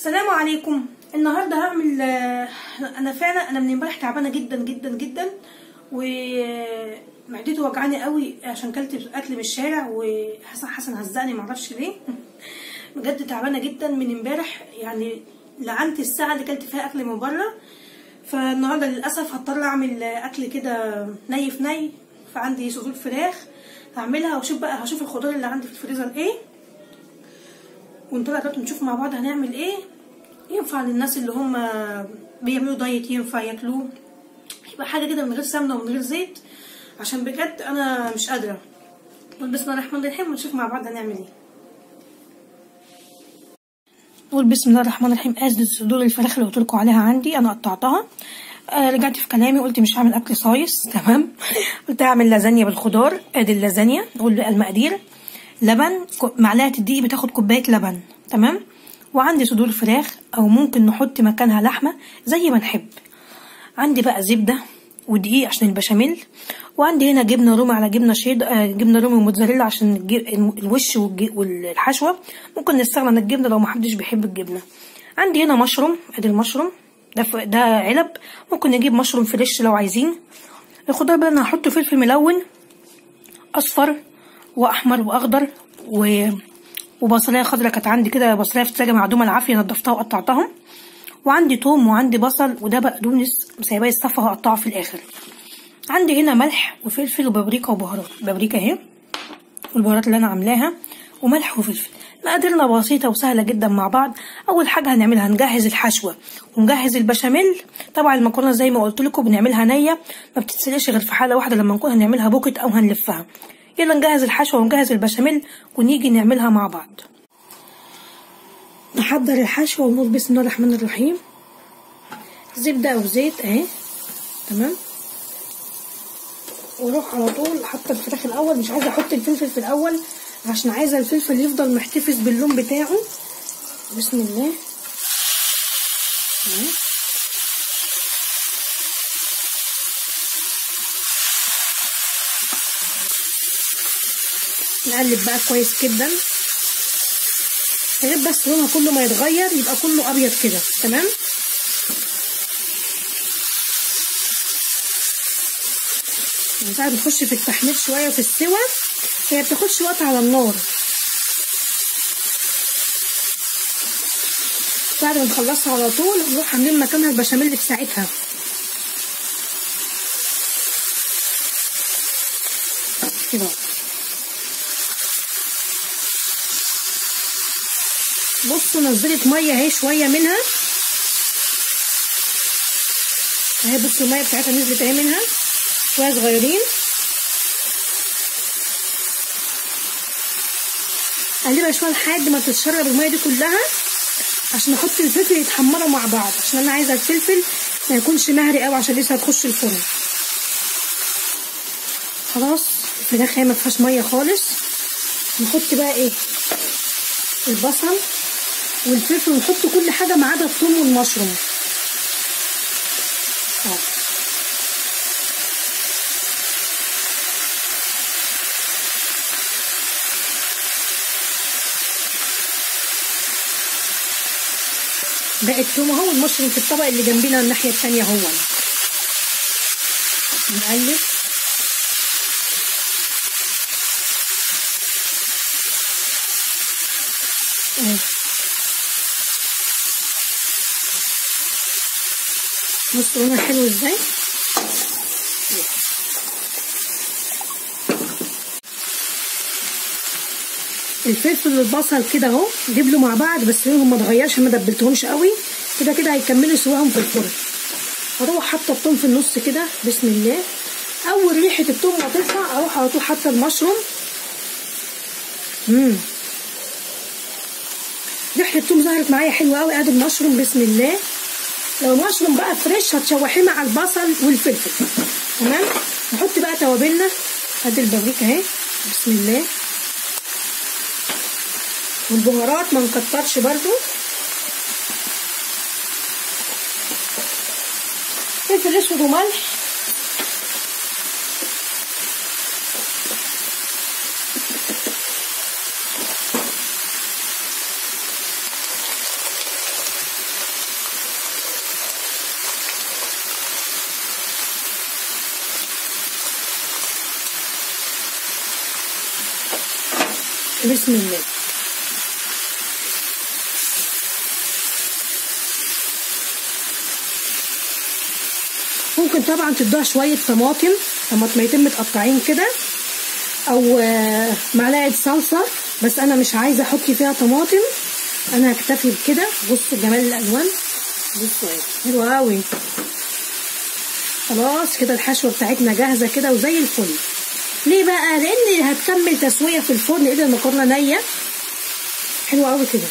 السلام عليكم النهارده هعمل آه، انا فعلا انا من امبارح تعبانه جدا جدا جدا ومعدتي وجعاني قوي عشان كلت اكل من الشارع وحسن حسن هزقني معرفش ليه بجد تعبانه جدا من امبارح يعني لعنت الساعه اللي كلت فيها اكل من بره فالنهارده للاسف هضطر اعمل اكل كده ني في ني فعندي صدور فراخ هعملها واشوف بقى هشوف الخضار اللي عندي في الفريزر ايه ونطلع دلوقتي نشوف مع بعض هنعمل ايه ينفع للناس اللي هم بيعملوا دايت ينفع ياكلوه يبقى حاجه كده من غير سمنه ومن غير زيت عشان بجد انا مش قادره نقول بسم الله الرحمن الرحيم ونشوف مع بعض هنعمل ايه نقول بسم الله الرحمن الرحيم ازيد صدور الفراخ اللي قلت لكم عليها عندي انا قطعتها آه رجعت في كلامي قلت مش هعمل اكل صايص تمام قلت هعمل لازانيا بالخضار ادي اللازانيا نقول المقادير لبن معلقه الدقيق بتاخد كوبايه لبن تمام وعندي صدور فراخ او ممكن نحط مكانها لحمه زي ما نحب عندي بقى زبده ودقيق عشان البشاميل وعندي هنا جبنه رومي على جبنه شيد آه جبنه رومي وموتزاريلا عشان الج- الوش والج- والحشوه ممكن نستغنى عن الجبنه لو محدش بيحب الجبنه عندي هنا مشروم ادي المشروم ده ف- ده علب ممكن نجيب مشروم فريش لو عايزين الخضار بقى انا هحط فلفل ملون اصفر واحمر واخضر و وبصلايه خضرا كانت عندي كده بصلايه فتلاجة معدومه العافيه نضفتها وقطعتها وعندي توم وعندي بصل وده بقدونس سايباه يصفى وهقطعه في الاخر عندي هنا ملح وفلفل وبابريكا وبهارات بابريكا اهي والبهارات اللي انا عاملاها وملح وفلفل مقاديرنا بسيطه وسهله جدا مع بعض اول حاجه هنعملها هنجهز الحشوه ونجهز البشاميل طبعا المكرونه زي ما قلت لكم بنعملها نيه ما بتتسلقش غير في حاله واحده لما نكون هنعملها بوكت او هنلفها يلا نجهز الحشوه ونجهز البشاميل ونيجي نعملها مع بعض نحضر الحشوه ونقول بسم الله الرحمن الرحيم زبده او زيت اهي تمام واروح على طول حاطه الفراخ الاول مش عايزه احط الفلفل في الاول عشان عايزه الفلفل يفضل محتفظ باللون بتاعه بسم الله أهي. نقلب بقى كويس جدا غير بس لونها كله ما يتغير يبقى كله ابيض كده تمام من ساعة بتخش في التحمير شوية وفي السوا هي بتاخدش وقت على النار بعد ما نخلصها على طول نروح عاملين مكانها البشاميل في ساعتها كده بصوا نزلت ميه اهي شويه منها اهي بصوا الميه بتاعتها نزلت اهي منها شويه صغيرين اقلبها شويه لحد ما تتشرب الميه دي كلها عشان احط الفلفل يتحمروا مع بعض عشان انا عايزه الفلفل ما يكونش مهري قوي عشان لسه هتخش الفرن خلاص الفراخ هي ما فيهاش ميه خالص نحط بقى ايه البصل والفلفل ونحط كل حاجه ما عدا الثوم والمشروم اه باقي التوم اهو والمشروم في الطبق اللي جنبنا الناحيه التانية اهو نقلب اهي بصوا لونها حلو ازاي الفلفل والبصل كده اهو دبلوا مع بعض بس لونهم ما اتغيرش ما دبلتهمش قوي كده كده هيكملوا سواهم في الفرن هروح حاطه الثوم في النص كده بسم الله اول ريحه الثوم ما تطلع اروح على طول حاطه المشروم امم ريحه الثوم ظهرت معايا حلوه قوي ادي المشروم بسم الله لو مشروم بقى فريش هتشوحيه مع البصل والفلفل تمام نحط بقى توابلنا ادي البابريكا اهي بسم الله والبهارات ما نكترش برضو فلفل اسود وملح بسم الله ممكن طبعا تدوها شوية طماطم طماطميتين متقطعين كده او آه، معلقة صلصة بس انا مش عايزة احط فيها طماطم انا هكتفي بكده بصوا جمال الالوان بصوا اهي حلوة اوي خلاص كده الحشوة بتاعتنا جاهزة كده وزي الفل ليه بقى لان هتكمل تسوية في الفرن ايه ده المكرونة نية حلوة اوي كده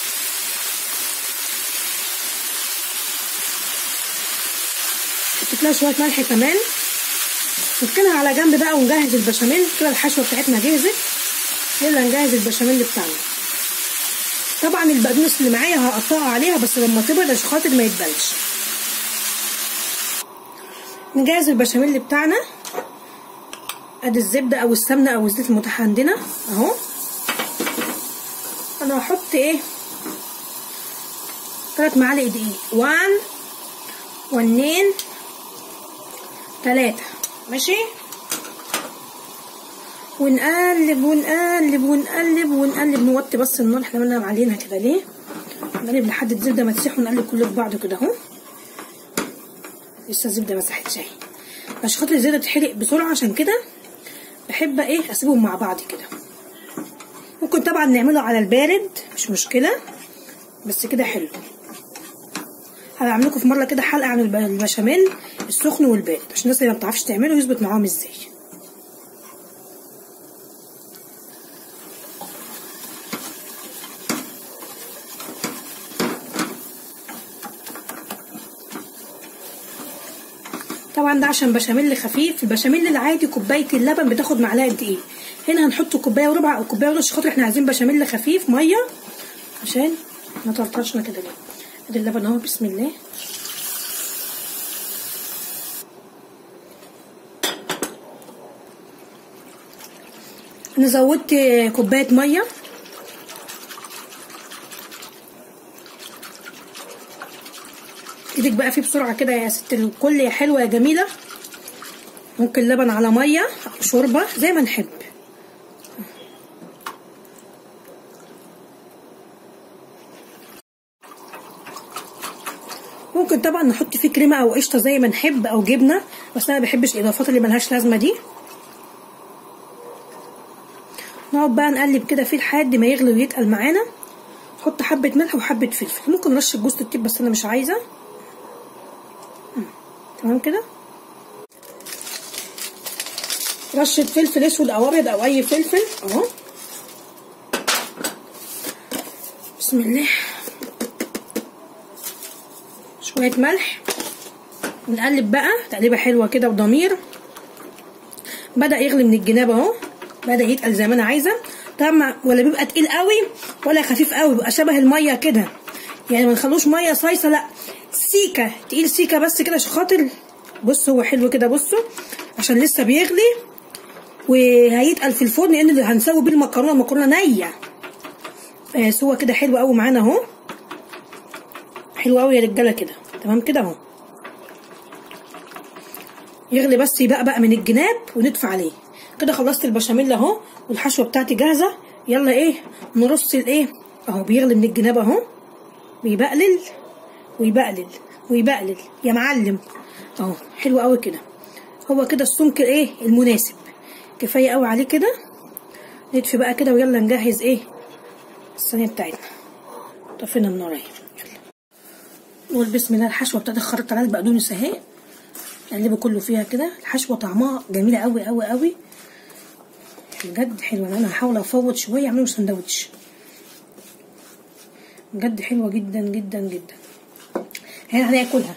حطيت لها شوية ملح كمان نركنها على جنب بقى ونجهز البشاميل كده الحشوة بتاعتنا جهزت يلا نجهز البشاميل بتاعنا طبعا البقدونس اللي معايا هقطعه عليها بس لما تبرد عشان خاطر ما يتبلش نجهز البشاميل بتاعنا ادي الزبدة او السمنة او الزيت المتاح عندنا اهو انا هحط ايه تلات معالق دقيق وان واتنين تلاتة ماشي ونقلب ونقلب ونقلب ونقلب نوطي بس النار احنا عملنا علينا كده ليه نقلب لحد الزبده ما تسيح ونقلب كله في بعضه كده اهو لسه الزبده ما ساحتش اهي عشان خاطر الزبده بتتحرق بسرعه عشان كده بحب ايه اسيبهم مع بعض كده ممكن طبعا نعمله على البارد مش مشكله بس كده حلو هعمل لكم في مره كده حلقه عن الب- البشاميل السخن والبارد عشان الناس اللي ما بتعرفش تعمله يظبط معاهم ازاي طبعا ده عشان بشاميل خفيف البشاميل العادي كوبايه اللبن بتاخد معلقه دقيق هنا هنحط كوبايه وربع او كوبايه ونص عشان خاطر احنا عايزين بشاميل خفيف ميه عشان ما تلطشنا كده ليه ادي اللبن اهو بسم الله انا زودت كوبايه ميه ايدك بقى فيه بسرعه كده يا ست الكل يا حلوه يا جميله ممكن لبن على ميه او شوربه زي ما نحب ممكن طبعا نحط فيه كريمه او قشطه زي ما نحب او جبنه بس انا ما بحبش الاضافات اللي ملهاش لازمه دي نقعد بقى نقلب كده فيه لحد ما يغلي ويتقل معانا نحط حبه ملح وحبه فلفل ممكن رشه جوز الطيب بس انا مش عايزه مم. تمام كده رشه فلفل اسود او ابيض او اي فلفل اهو بسم الله شويه ملح ونقلب بقى تقليبه حلوه كده وضمير بدا يغلي من الجناب اهو بدا يتقل زي ما انا عايزه طبعا ولا بيبقى تقيل قوي ولا خفيف قوي بيبقى شبه الميه كده يعني ما نخلوش ميه صيصه لا سيكه تقيل سيكه بس كده عشان خاطر بص هو حلو كده بصوا عشان لسه بيغلي وهيتقل في الفرن لان اللي هنسوي بيه المكرونه المكرونه نيه آه سوا كده حلو قوي معانا اهو حلو قوي يا رجاله كده تمام كده اهو يغلي بس يبقى بقى من الجناب وندفع عليه كده خلصت البشاميل اهو والحشوه بتاعتي جاهزه يلا ايه نرص الايه اهو بيغلي من الجناب اهو ويبقلل ويبقلل ويبقلل يا معلم اهو حلو قوي كده هو كده السمك ايه المناسب كفايه قوي عليه كده ندفي بقى كده ويلا نجهز ايه الصينيه بتاعتنا طفينا النار اهي يلا نقول بسم الله الحشوه بتاعت الخريطه على البقدونس اهي نقلبه كله فيها كده الحشوه طعمها جميله قوي قوي قوي بجد حلوه انا هحاول افوت شويه اعمله سندوتش بجد حلوه جدا جدا جدا هنا هناكلها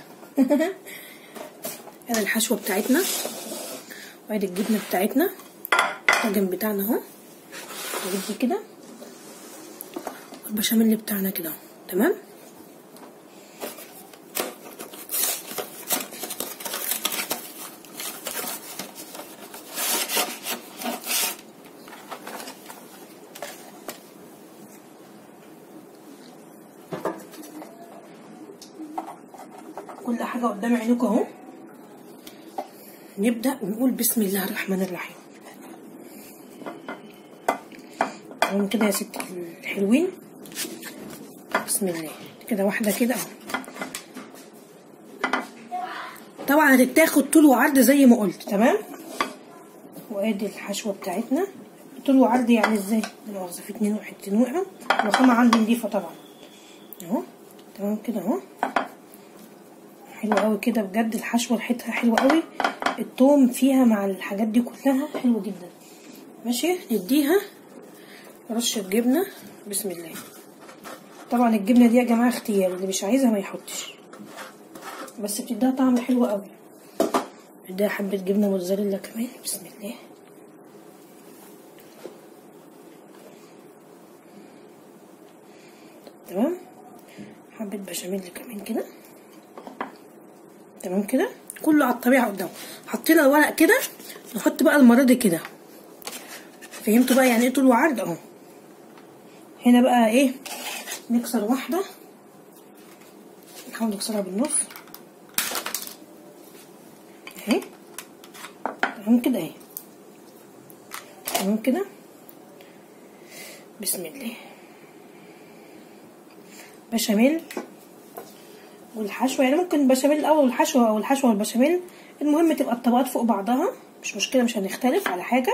ادي الحشوه بتاعتنا وادي الجبنه بتاعتنا الطاجن بتاعنا اهو نجيب كده والبشاميل بتاعنا كده اهو تمام كل حاجة قدام عينيكم اهو نبدأ ونقول بسم الله الرحمن الرحيم تمام كده يا ست الحلوين بسم الله كده واحدة كده اهو طبعا هتتاخد طول وعرض زي ما قلت تمام وادي الحشوة بتاعتنا طول وعرض يعني ازاي لا مؤاخذة في اتنين وحتتين وقعوا الرخامة عندي نضيفة طبعا اهو تمام كده اهو حلو قوي كده بجد الحشوة ريحتها حلوة قوي التوم فيها مع الحاجات دي كلها حلو جدا ماشي نديها رشة جبنة بسم الله طبعا الجبنة دي يا جماعة اختياري اللي مش عايزها ما يحطش بس بتديها طعم حلو قوي اديها حبة جبنة موتزاريلا كمان بسم الله تمام حبة بشاميل كمان كده تمام كده كله على الطبيعة قدامه حطينا الورق كده نحط بقى المرة دي كده فهمتوا بقى يعني ايه طول وعرض اهو هنا بقى ايه نكسر واحدة نحاول نكسرها بالنص اهي تمام كده اهي تمام كده بسم الله بشاميل والحشوة يعني ممكن بشاميل الأول والحشوة أو الحشوة والبشاميل المهم تبقى الطبقات فوق بعضها مش مشكلة مش هنختلف على حاجة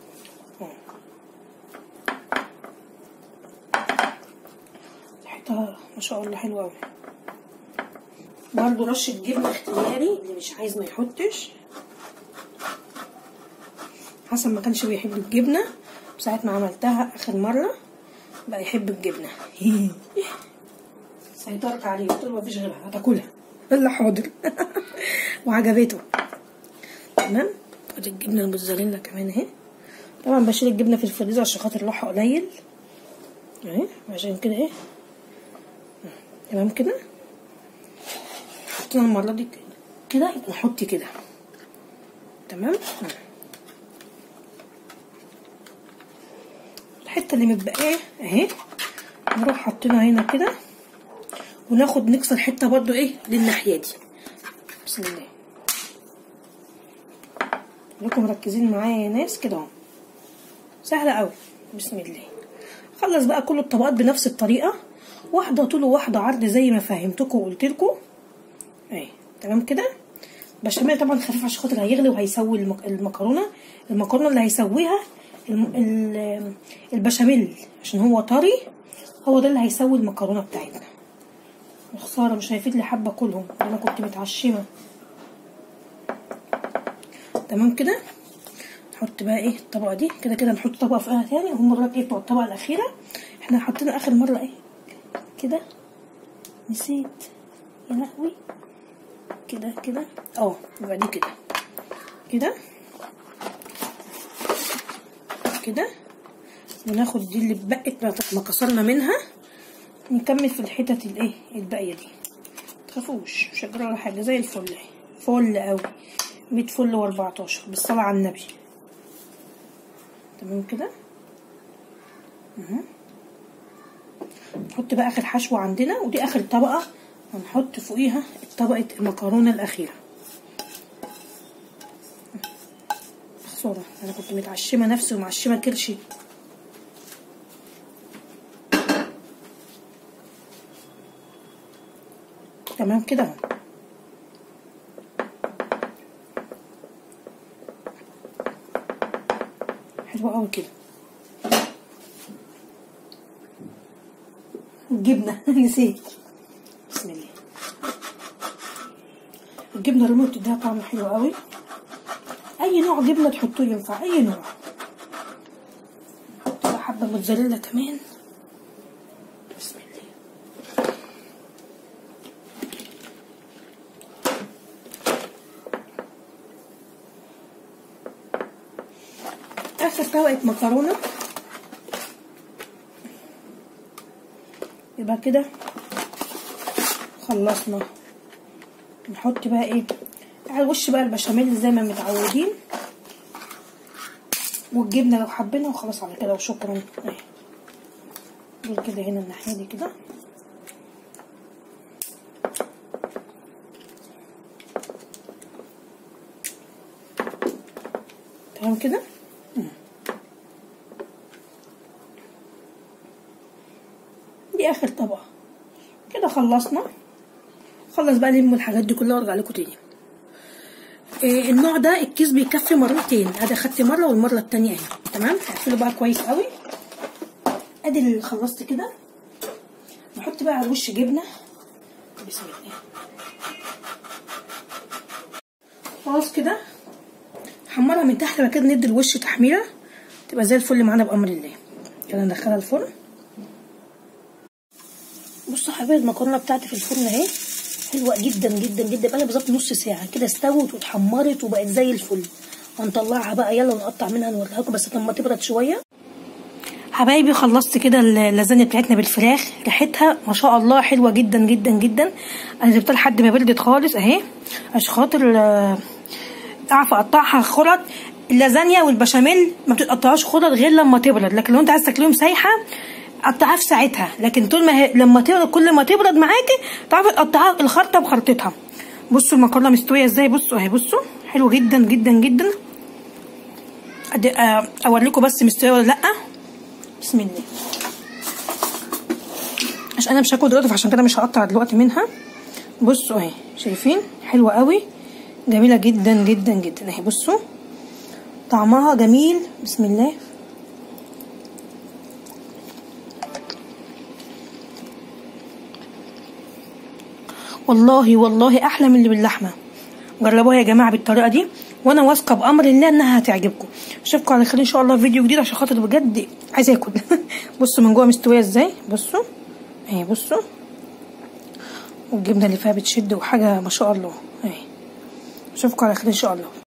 ريحتها ما شاء الله حلوة أوي برضو رشة جبنة اختياري اللي مش عايز ما يحطش حسن ما كانش بيحب الجبنة ساعة ما عملتها آخر مرة بقى يحب الجبنة سيطرت عليه قلت له مفيش غيرها هتاكلها الا حاضر وعجبته تمام ادي الجبنه الموتزاريلا كمان اهي طبعا بشيل الجبنه في الفريزر عشان خاطر لوحها قليل اهي عشان كده ايه تمام كده حطينا المره دي كده نحط كده تمام الحته اللي متبقيه اهي نروح حاطينها هنا كده وناخد نكسر حته برضو ايه للناحيه دي بسم الله خليكم مركزين معايا يا ناس كده اهو سهله قوي بسم الله خلص بقى كل الطبقات بنفس الطريقه واحده طول وواحده عرض زي ما فهمتكم وقلت لكم اهي تمام كده بشاميل طبعا خفيف عشان خاطر هيغلي وهيسوي المك... المكرونه المكرونه اللي هيسويها الم... ال... البشاميل عشان هو طري هو ده اللي هيسوي المكرونه بتاعتنا خساره مش هيفيد لي حبه كلهم انا كنت متعشمه تمام كده نحط بقى ايه الطبقه دي كده كده نحط طبقه فوقها تاني وهم دول ايه بتوع الطبقه الاخيره احنا حطينا اخر مره ايه كده نسيت يا لهوي كده كده اه يبقى دي كده كده كده وناخد دي اللي اتبقت ما كسرنا منها نكمل في الحتت الايه الباقيه دي تخافوش مش هجرى ولا حاجه زي الفل اهي فل قوي مية فل واربعتاشر بالصلاة على النبي تمام كده اهو نحط بقى اخر حشوة عندنا ودي اخر طبقة هنحط فوقيها طبقة المكرونة الاخيرة خسارة انا كنت متعشمة نفسي ومعشمة كرشي تمام كده اهو حلوة قوي كده الجبنة نسيت بسم الله الجبنة الرومي بتديها طعم حلو قوي اي نوع جبنة تحطوه ينفع اي نوع تبقى حبة موتزاريلا كمان بسم الله اخر طبقة مكرونة يبقى كده خلصنا نحط بقى ايه على الوش بقى البشاميل زي ما متعودين والجبنة لو حبينا وخلاص على كده وشكرا اهي دول كده هنا الناحية دي كده تمام كده اخر طبقه كده خلصنا خلص بقى لم الحاجات دي كلها وارجع لكم تاني إيه النوع ده الكيس بيكفي مرتين ادي اخدت مره والمره التانية اهي تمام هقفله بقى كويس قوي ادي اللي خلصت كده نحط بقى على الوش جبنه بسم الله خلاص كده حمرها من تحت بعد كده ندي الوش تحميره تبقى زي الفل معانا بامر الله كده ندخلها الفرن بصوا يا حبايبي المكرونه بتاعتي في الفرن اهي حلوه جدا جدا جدا بقى بالظبط نص ساعه كده استوت واتحمرت وبقت زي الفل هنطلعها بقى يلا ونقطع منها نوريها لكم بس لما تبرد شويه حبايبي خلصت كده اللازانيا بتاعتنا بالفراخ ريحتها ما شاء الله حلوه جدا جدا جدا انا سبتها لحد ما بردت خالص اهي عشان خاطر اعرف اقطعها خرط اللازانيا والبشاميل ما بتتقطعهاش خرط غير لما تبرد لكن لو انت عايز تاكليهم سايحه قطعها في ساعتها لكن طول ما هي لما تبرد كل ما تبرد معاكي تعرفي تقطعها الخرطه بخرطتها بصوا المكرونه مستويه ازاي بصوا اهي بصوا حلو جدا جدا جدا اوريكم بس مستويه ولا لا بسم الله عشان انا مش هاكل دلوقتي فعشان كده مش هقطع دلوقتي منها بصوا اهي شايفين حلوه قوي جميله جدا جدا جدا اهي بصوا طعمها جميل بسم الله والله والله احلى من اللي باللحمه جربوها يا جماعه بالطريقه دي وانا واثقه بامر الله انها هتعجبكم اشوفكم على خير ان شاء الله في فيديو جديد عشان خاطر بجد عايزه اكل بصوا من جوه مستويه ازاي بصوا اهي بصوا والجبنه اللي فيها بتشد وحاجه ما شاء الله اهي اشوفكم على خير ان شاء الله